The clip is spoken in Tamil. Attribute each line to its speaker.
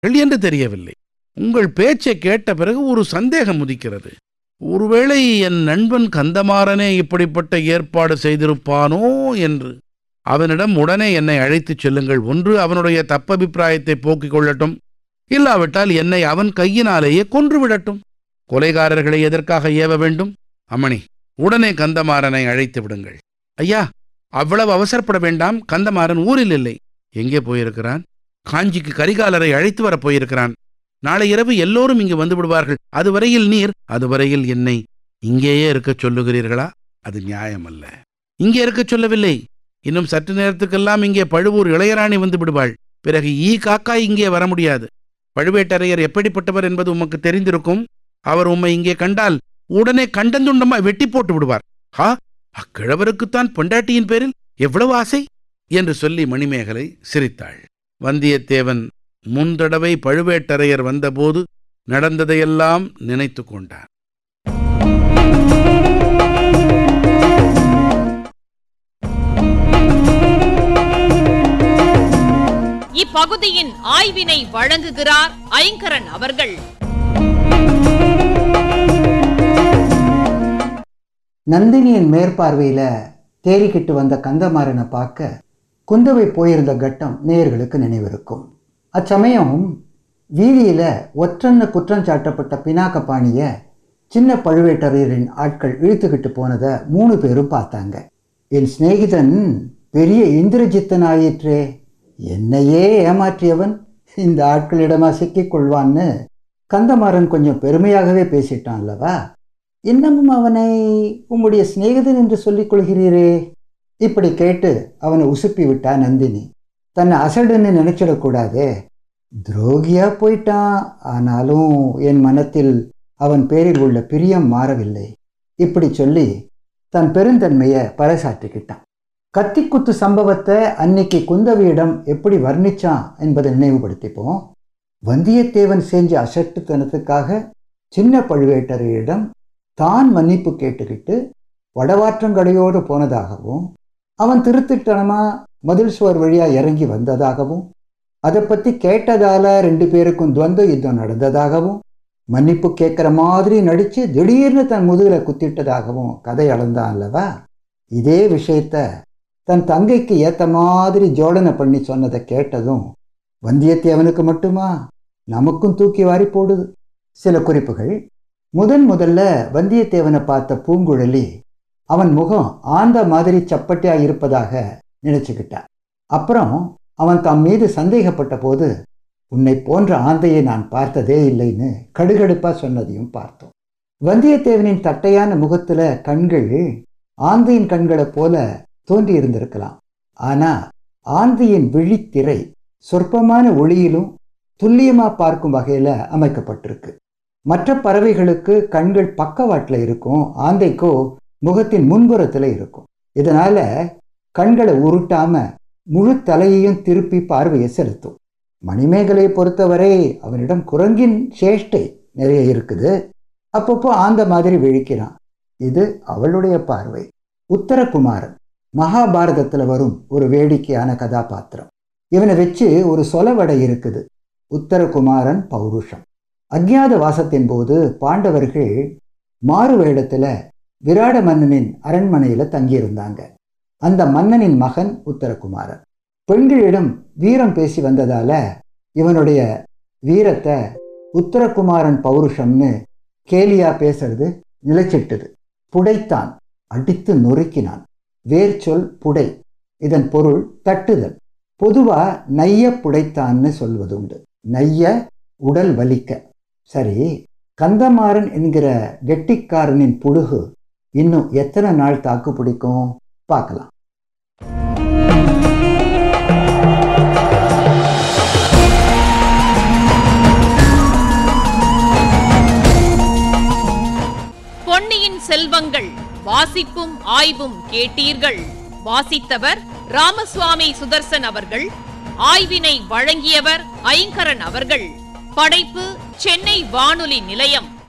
Speaker 1: என்று தெரியவில்லை உங்கள் பேச்சை கேட்ட பிறகு ஒரு சந்தேகம் உதிக்கிறது ஒருவேளை என் நண்பன் கந்தமாறனே இப்படிப்பட்ட ஏற்பாடு செய்திருப்பானோ என்று அவனிடம் உடனே என்னை அழைத்துச் செல்லுங்கள் ஒன்று அவனுடைய தப்பபிப்பிராயத்தை போக்கிக் கொள்ளட்டும் இல்லாவிட்டால் என்னை அவன் கையினாலேயே கொன்று விடட்டும் கொலைகாரர்களை எதற்காக ஏவ வேண்டும் அம்மணி உடனே கந்தமாறனை அழைத்து விடுங்கள் ஐயா அவ்வளவு அவசரப்பட வேண்டாம் கந்தமாறன் ஊரில் இல்லை எங்கே போயிருக்கிறான் காஞ்சிக்கு கரிகாலரை அழைத்து வரப் போயிருக்கிறான் நாளை இரவு எல்லோரும் இங்கு வந்து விடுவார்கள் அதுவரையில் நீர் அதுவரையில் என்னை இங்கேயே இருக்கச் சொல்லுகிறீர்களா அது நியாயமல்ல இங்கே இருக்கச் சொல்லவில்லை இன்னும் சற்று நேரத்துக்கெல்லாம் இங்கே பழுவூர் இளையராணி வந்து விடுவாள் பிறகு ஈ காக்கா இங்கே வர முடியாது பழுவேட்டரையர் எப்படிப்பட்டவர் என்பது உமக்கு தெரிந்திருக்கும் அவர் உம்மை இங்கே கண்டால் உடனே கண்டந்துண்டமா வெட்டி போட்டு விடுவார் ஹா அக்கிழவருக்குத்தான் பொண்டாட்டியின் பேரில் எவ்வளவு ஆசை என்று சொல்லி மணிமேகலை சிரித்தாள் வந்தியத்தேவன் முந்தடவை பழுவேட்டரையர் வந்தபோது நடந்ததையெல்லாம் நினைத்து கொண்டான்
Speaker 2: இப்பகுதியின் ஆய்வினை வழங்குகிறார் ஐங்கரன் அவர்கள்
Speaker 3: நந்தினியின் மேற்பார்வையில தேறிக்கிட்டு வந்த கந்தமாறனை பார்க்க குந்தவை போயிருந்த கட்டம் நேயர்களுக்கு நினைவிருக்கும் அச்சமயம் வீதியில ஒற்றன்னு குற்றம் சாட்டப்பட்ட பினாக்கபாணிய சின்ன பழுவேட்டரையரின் ஆட்கள் இழுத்துக்கிட்டு போனதை மூணு பேரும் பார்த்தாங்க என் சிநேகிதன் பெரிய இந்திரஜித்தன் ஆயிற்றே என்னையே ஏமாற்றியவன் இந்த ஆட்களிடமா சிக்கிக் கொள்வான்னு கந்தமாறன் கொஞ்சம் பெருமையாகவே பேசிட்டான் அல்லவா இன்னமும் அவனை உம்முடைய சிநேகிதன் என்று சொல்லிக் கொள்கிறீரே இப்படி கேட்டு அவனை உசுப்பி விட்டா நந்தினி தன்னை அசடுன்னு நினைச்சிடக்கூடாதே துரோகியா போயிட்டான் ஆனாலும் என் மனத்தில் அவன் பேரில் உள்ள பிரியம் மாறவில்லை இப்படி சொல்லி தன் பெருந்தன்மையை பறைசாற்றிக்கிட்டான் கத்திக்குத்து சம்பவத்தை அன்னைக்கு குந்தவியிடம் எப்படி வர்ணிச்சான் என்பதை நினைவுபடுத்திப்போம் வந்தியத்தேவன் செஞ்ச அசட்டுத்தனத்துக்காக சின்ன பழுவேட்டரையரிடம் தான் மன்னிப்பு கேட்டுக்கிட்டு வடவாற்றங்கடையோடு போனதாகவும் அவன் திருத்திட்டனமா மதில் சுவர் வழியா இறங்கி வந்ததாகவும் அதை பத்தி கேட்டதால ரெண்டு பேருக்கும் துவந்த யுத்தம் நடந்ததாகவும் மன்னிப்பு கேட்குற மாதிரி நடிச்சு திடீர்னு தன் முதுகுல குத்திட்டதாகவும் கதை அளந்தான் அல்லவா இதே விஷயத்த தன் தங்கைக்கு ஏத்த மாதிரி ஜோடனை பண்ணி சொன்னதை கேட்டதும் வந்தியத்தேவனுக்கு மட்டுமா நமக்கும் தூக்கி வாரி போடுது சில குறிப்புகள் முதன் முதல்ல வந்தியத்தேவனை பார்த்த பூங்குழலி அவன் முகம் ஆந்த மாதிரி சப்பட்டியா இருப்பதாக நினைச்சுக்கிட்டான் அப்புறம் அவன் தம் மீது சந்தேகப்பட்ட போது உன்னை போன்ற ஆந்தையை நான் பார்த்ததே இல்லைன்னு கடுகடுப்பா சொன்னதையும் பார்த்தோம் வந்தியத்தேவனின் தட்டையான முகத்துல கண்கள் ஆந்தையின் கண்களைப் போல தோன்றி இருந்திருக்கலாம் ஆனா ஆந்தையின் விழித்திரை சொற்பமான ஒளியிலும் துல்லியமா பார்க்கும் வகையில அமைக்கப்பட்டிருக்கு மற்ற பறவைகளுக்கு கண்கள் பக்கவாட்டில் இருக்கும் ஆந்தைக்கோ முகத்தின் முன்புறத்தில் இருக்கும் இதனால கண்களை உருட்டாம முழு தலையையும் திருப்பி பார்வையை செலுத்தும் மணிமேகலை பொறுத்தவரை அவனிடம் குரங்கின் சேஷ்டை நிறைய இருக்குது அப்பப்போ ஆந்த மாதிரி விழிக்கிறான் இது அவளுடைய பார்வை உத்தரகுமாரன் மகாபாரதத்தில் வரும் ஒரு வேடிக்கையான கதாபாத்திரம் இவனை வச்சு ஒரு சொலவடை இருக்குது உத்தரகுமாரன் பௌருஷம் அஜ்ஞாத வாசத்தின் போது பாண்டவர்கள் மாறு வேடத்துல விராட மன்னனின் அரண்மனையில தங்கியிருந்தாங்க அந்த மன்னனின் மகன் உத்தரகுமாரன் பெண்களிடம் வீரம் பேசி வந்ததால இவனுடைய வீரத்தை உத்தரகுமாரன் பௌருஷம்னு கேலியா பேசுறது நிலைச்சிட்டது புடைத்தான் அடித்து நொறுக்கினான் வேர் சொல் புடை இதன் பொருள் தட்டுதல் பொதுவா நைய புடைத்தான்னு சொல்வதுண்டு நைய உடல் வலிக்க சரி கந்தமாறன் என்கிற கெட்டிக்காரனின் புடுகு இன்னும் எத்தனை நாள் தாக்கு பிடிக்கும் பார்க்கலாம்
Speaker 2: பொன்னியின் செல்வங்கள் வாசிப்பும் ஆய்வும் கேட்டீர்கள் வாசித்தவர் ராமசுவாமி சுதர்சன் அவர்கள் ஆய்வினை வழங்கியவர் ஐங்கரன் அவர்கள் படைப்பு சென்னை வானொலி நிலையம்